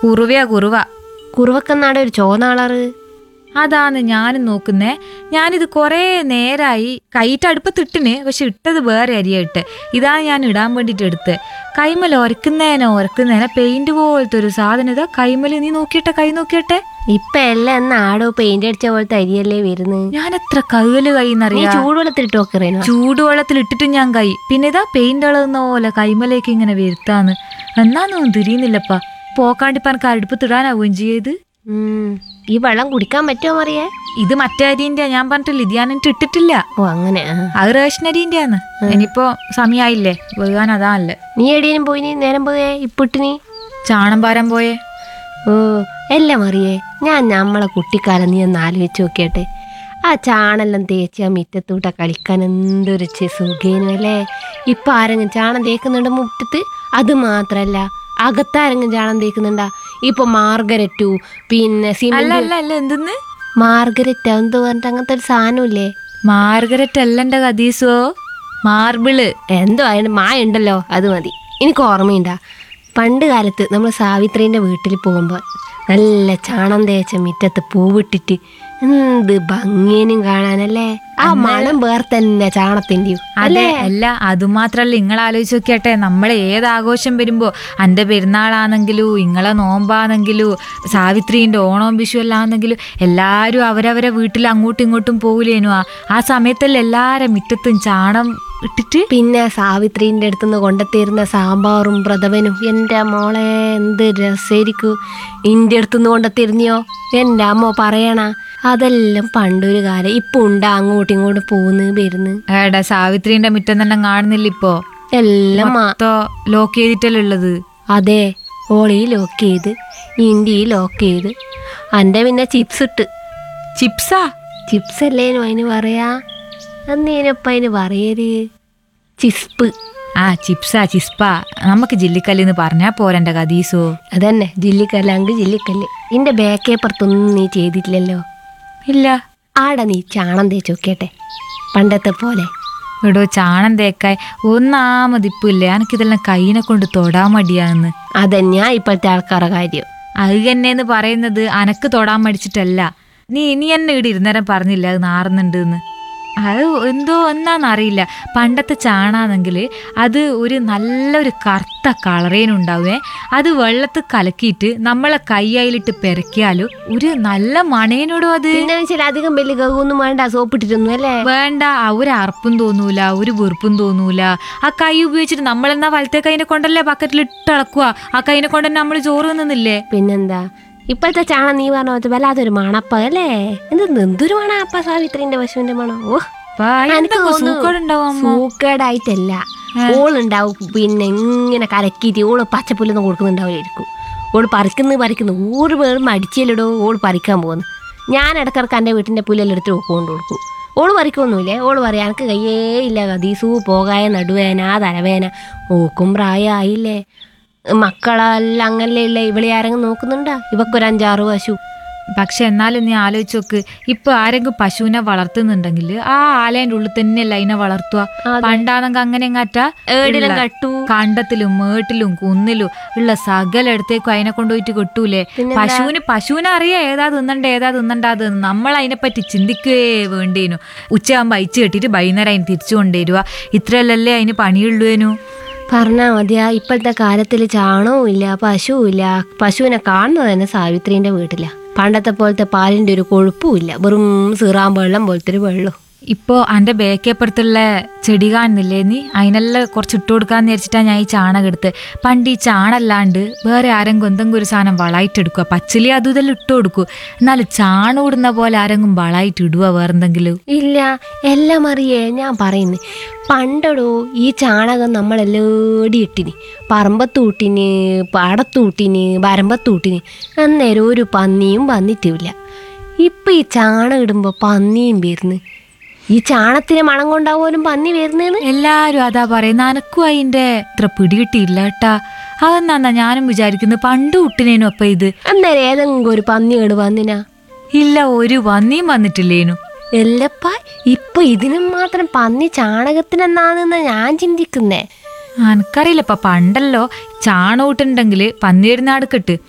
കുറുവയാ കുറുവ കുറുവക്കന്നാടെ ഒരു ചോന്നാളറ് അതാന്ന് ഞാനും നോക്കുന്നേ ഞാനിത് കുറേ നേരായി കൈയിട്ട് അടുപ്പത്തിട്ടിന് പക്ഷെ ഇട്ടത് വേറെ അരിയാ ഇട്ട് ഇതാണ് ഞാൻ ഇടാൻ വേണ്ടിട്ട് എടുത്ത് കൈമൽ ഒരക്കുന്നേനോ ഒരക്കുന്നേനോ പെയിന്റ് പോലത്തെ ഒരു സാധനം ഇതാ കൈമല് നീ നോക്കിയിട്ടെ കൈ നോക്കിയട്ടെ ഇപ്പൊ എല്ലാം എന്നാ ആടോ പെയിന്റ് അടിച്ച പോലത്തെ അരിയല്ലേ വരുന്നത് ഞാൻ എത്ര കയ്യില് നീ കൈന്നറിയാ ചൂടുവെള്ളത്തിലിട്ട് നോക്കറേനോ ചൂടുവെള്ളത്തിൽ ഇട്ടിട്ട് ഞാൻ കൈ പിന്നെ ഇതാ പെയിന്റ് ഇളകുന്ന പോലെ കൈമലേക്ക് ഇങ്ങനെ വരുത്താന്ന് എന്നാന്നൊന്നും തിരിയുന്നില്ലപ്പാ പോക്കാണ്ടിപ്പനക്ക് അടുപ്പത്തിടാനാവുകയും ചെയ്യത് ഉം. ഈ വെള്ളം കുടിക്കാൻ പറ്റുമോ മറിയേ ഇത് മറ്റേ അരിന്റെ ഞാൻ പറഞ്ഞിട്ടില്ല ഇത് ഞാൻ എന്നിട്ട് ഇട്ടിട്ടില്ല ഓ അങ്ങനെ ആ. അത് റേഷൻ അരിന്റെയാന്ന് ഇനിയിപ്പോ സമയായില്ലേ വേകാൻ അതാണല്ലേ നീ എടീനും പോയി നീ നേരം പോയേ ഇപ്പിട്ടിനി ചാണം പാരാൻ പോയേ ഓ എല്ലാം അറിയേ ഞാൻ നമ്മളെ കുട്ടിക്കാലം നീ ഒന്ന് ആലോചിച്ച് നോക്കിയട്ടെ ആ ചാണെല്ലാം തേച്ച് ആ മിറ്റത്തൂട്ട കളിക്കാൻ എന്തൊരു ചെ- സുഖേനു അല്ലേ ഇപ്പൊ ആരെങ്കിലും ചാണം തേക്കുന്നുണ്ട് മുറ്റത്ത് അത് മാത്രല്ല അകത്താരെങ്കിലും ചാണം തേക്കുന്നുണ്ടാ ഇപ്പൊ മാർഗരറ്റു പിന്നെ അല്ല സിമന്റ് അല്ല അല്ല എന്തെന്ന് മാർഗരറ്റ് എന്തോ പറഞ്ഞിട്ട് അങ്ങനത്തെ ഒരു സാധനമില്ലേ മാർഗരറ്റ് അല്ലന്റെ കദീസോ മാർബിള് എന്തോ അതിന് മായ ഉണ്ടല്ലോ അത് മതി എനിക്ക് ഓർമ്മയുണ്ടാ പണ്ട് കാലത്ത് നമ്മൾ സാവിത്രീൻ്റെ വീട്ടിൽ പോകുമ്പോൾ നല്ല ചാണം തേച്ച മുറ്റത്ത് പൂവിട്ടിട്ട് എന്ത് ഭംഗിയനും കാണാനല്ലേ ആ മണം വേറെ തന്നെ ചാണത്തിൻ്റെയും അതെ അല്ല അതുമാത്രല്ല നിങ്ങൾ ആലോചിച്ച് നോക്കിയട്ടെ നമ്മളെ ഏത് ആഘോഷം വരുമ്പോ അന്റെ പെരുന്നാളാണെങ്കിലും ഇങ്ങളെ നോമ്പാണെങ്കിലും സാവിത്രീന്റെ ഓണവും വിഷു എല്ലാം ആണെങ്കിലും എല്ലാരും അവരവരെ വീട്ടിൽ അങ്ങോട്ടും ഇങ്ങോട്ടും പോകില്ലേനു ആ ആ സമയത്തല്ല എല്ലാരും മുറ്റത്തും ചാണം ഇട്ടിട്ട് പിന്നെ സാവിത്രീൻ്റെ അടുത്തുനിന്ന് കൊണ്ടെത്തിയിരുന്ന സാമ്പാറും പ്രഥമനും എൻ്റെ മോളെ എന്ത് രസമായിരിക്കും ഇൻ്റെ അടുത്തുനിന്ന് കൊണ്ടെത്തിരുന്നിയോ എൻ്റെ അമ്മ പറയണ അതെല്ലാം പണ്ടൊരു കാലം ഇപ്പൊ ഉണ്ടാ അങ്ങോട്ടും ഇങ്ങോട്ടും പോകുന്നു വരുന്നു ഏടാ സാവിത്രീന്റെ മുറ്റം തന്നെ കാണുന്നില്ല ഇപ്പോ എല്ലാം മാ മൊത്തം ലോക്ക് ചെയ്തിട്ടല്ലേ ഉള്ളത് അതെ ഓളി ലോക്ക് ചെയ്ത് ഇൻഡി ലോക്ക് ചെയ്ത് എൻ്റെ പിന്നെ ചിപ്സ് ഇട്ട് ചിപ്സാ ചിപ്സ് അല്ലേനു അതിന് പറയാ എന്നേനപ്പ അതിന് പറയര് ചിസ്പ് ആ ചിപ്സാ ചിസ്പാ നമുക്ക് ജില്ലിക്കല്ലിന്ന് പറഞ്ഞാ പോരെന്റെ കദീസോ അതന്നെ ജില്ലിക്കല്ല് അങ്ക് ജില്ലിക്കല്ല് ഇന്റെ ബാക്കേപ്പുറത്തൊന്നും നീ ചെയ്തിട്ടില്ലല്ലോ ഇല്ല ആടെ നീ ചാണം തേച്ച് നോക്കിയട്ടെ പണ്ടത്തെ പോലെ എടോ ചാണം തേക്കായി ഒന്നാമതിപ്പില്ലേ എനിക്കിതെല്ലാം കൈനെ കൊണ്ട് തൊടാൻ മടിയാന്ന് അതന്നെയാ ഇപ്പോഴത്തെ ആൾക്കാരുടെ കാര്യം അത് തന്നെയെന്ന് പറയുന്നത് അനക്ക് തൊടാൻ മടിച്ചിട്ടല്ല നീ ഇനി എന്നെ ഇവിടെ ഇരുന്നേരം പറഞ്ഞില്ല അത് നാറുന്നുണ്ട് എന്ന് അത് എന്തോ എന്നാന്നറിയില്ല പണ്ടത്തെ ചാണാണെങ്കിൽ അത് ഒരു നല്ലൊരു കറുത്ത കളറേനുണ്ടാവേ അത് വെള്ളത്തിൽ കലക്കിയിട്ട് നമ്മളെ കൈയായിലിട്ട് പെരക്കിയാലും ഒരു നല്ല മണേനോടോ അത് പിന്നെ വെച്ചാൽ അധികം വലിയ ഗഹൊന്നും വേണ്ട സോപ്പിട്ടിട്ടൊന്നും അല്ലേ വേണ്ട ആ ഒരു അറപ്പും തോന്നൂല ഒരു വെറുപ്പും തോന്നൂല ആ കൈ ഉപയോഗിച്ചിട്ട് നമ്മളെന്നാ വലത്തെ കൈനെ കൊണ്ടല്ലേ ബക്കറ്റിൽ ഇട്ടളക്കുക ആ കൈനെ കൊണ്ട് തന്നെ നമ്മൾ ചോറ് തിന്നുന്നില്ലേ പിന്നെന്താ ഇപ്പോഴത്തെ ചാണം നീ പറഞ്ഞ പോലത്തെ വല്ലാത്തൊരു മണപ്പ അല്ലേ എന്ത് എന്തൊരു മണപ്പ സാവിത്രിന്റെ പശുവിന്റെ മണം ഓ അപ്പൊ എന്തൊക്കെ സൂക്കേടുണ്ടാവും അമ്മ സൂക്കേടായിട്ടല്ല ഓളുണ്ടാവും പിന്നെ ഇങ്ങനെ കലക്കിയിട്ട് ഓള് പച്ചപ്പുല്ലൊന്നും കൊടുക്കുന്നുണ്ടാവില്ലായിരിക്കും ഓള് പറിക്കുന്നു പറിക്കുന്നു ഊറ് പേരും അടിച്ചില്ലടോ ഓള് പറിക്കാൻ പോകുന്നു ഞാൻ ഇടക്കിടക്ക് എൻ്റെ വീട്ടിൻ്റെ പുല്ലെല്ലാം എടുത്ത് കൊണ്ട് കൊടുക്കും ഓള് പറിക്കൊന്നുമില്ലേ ഓള് പറയാം എനിക്ക് കയ്യേ ഇല്ല കതീസു പോകായ നടുവേന തലവേന ഓക്കും പ്രായമായില്ലേ മക്കളെല്ലാം അങ്ങനല്ലേ ഇല്ല ഇവളെ ആരെങ്കിലും നോക്കുന്നുണ്ടാ ഇവക്കൊരു അഞ്ചാറ് പശു പക്ഷെ എന്നാലും നീ ആലോചിച്ച് നോക്ക് ഇപ്പൊ ആരെങ്കിലും പശുവിനെ വളർത്തുന്നുണ്ടെങ്കിൽ ആ ആലേന്റെ ഉള്ളിൽ തന്നെയല്ല അതിനെ വളർത്തുക പണ്ടാണെങ്കിൽ അങ്ങനെ എങ്ങാറ്റാ ഏടിലും ഉള്ള കട്ടു കണ്ടത്തിലും മേട്ടിലും കുന്നിലും ഉള്ള സകല ഇടത്തേക്കും അതിനെ കൊണ്ടുപോയിട്ട് കിട്ടൂലേ പശുവിന് പശുവിനെ അറിയാം ഏതാ തിന്നണ്ട ഏതാ തിന്നണ്ടാത് നമ്മൾ അതിനെപ്പറ്റി ചിന്തിക്കുകയേ വേണ്ടേനു ഉച്ചയാകുമ്പോൾ അയച്ചു കെട്ടിയിട്ട് വൈകുന്നേരം അതിന് തിരിച്ചു കൊണ്ടുവരുക ഇത്രയല്ലല്ലേ അതിന് പണിയുള്ളൂനു പറഞ്ഞാ മതിയാ ഇപ്പോഴത്തെ കാലത്തിൽ ചാണകവും ഇല്ല പശുവും ഇല്ല പശുവിനെ കാണുന്നത് തന്നെ സാവിത്രീന്റെ വീട്ടില പണ്ടത്തെ പോലത്തെ പാലിന്റെ ഒരു കൊഴുപ്പും ഇല്ല വെറും സീറാൻ വെള്ളം പോലത്തെ ഒരു വെള്ളം ഇപ്പോ അന്റെ ബേക്കപ്പുറത്തുള്ള ചെടി കാണുന്നില്ലേ നീ അതിനെല്ലാം കുറച്ച് ഇട്ട് കൊടുക്കാന്ന് വിചാരിച്ചിട്ടാ ഞാൻ ഈ ചാണകം എടുത്ത് പണ്ട് ഈ ചാണല്ലാണ്ട് വേറെ ആരെങ്കിലും എന്തെങ്കിലും ഒരു സാധനം വളായിട്ടെടുക്കുക പച്ചിലി അതും ഇതെല്ലാം ഇട്ട് കൊടുക്കൂ എന്നാലും ചാണം ഇടുന്ന പോലെ ആരെങ്കിലും വളായിട്ട് ഇടുക വേറെന്തെങ്കിലും ഇല്ല എല്ലാം അറിയേ ഞാൻ പറയുന്നു പണ്ടടോ ഈ ചാണകം നമ്മളെല്ലോടി ഇട്ടിന് പറമ്പത്തൂട്ടിന് പാടത്തൂട്ടിന് വരമ്പത്തൂട്ടിന് അന്നേരം ഒരു പന്നിയും വന്നിട്ടില്ല ഇപ്പൊ ഈ ചാണകം ഇടുമ്പോ പന്നിയും വരുന്നു ഈ ചാണത്തിന് മണം കൊണ്ടാവും പന്നി വരുന്നേന്ന് എല്ലാരും അതാ പറയുന്ന അനക്കും അതിന്റെ ഇത്ര പിടികിട്ടിയില്ല കേട്ടാ അതെന്നാ ഞാനും വിചാരിക്കുന്നത് പണ്ട് കുട്ടിനേനു അപ്പൊ ഇത് അന്നേരം ഏതെങ്കിലും ഒരു പന്നിയോട് വന്നിനാ ഇല്ല ഒരു വന്നിയും വന്നിട്ടില്ലേനു എല്ലപ്പ ഇപ്പൊ ഇതിനും മാത്രം പന്നി ചാണകത്തിനെന്നാണെന്ന് ഞാൻ ചിന്തിക്കുന്നേ എനിക്കറിയില്ല ഇപ്പൊ പണ്ടല്ലോ ചാണകം ഇട്ടുണ്ടെങ്കിൽ പന്നി വരുന്ന അടുക്കിട്ട്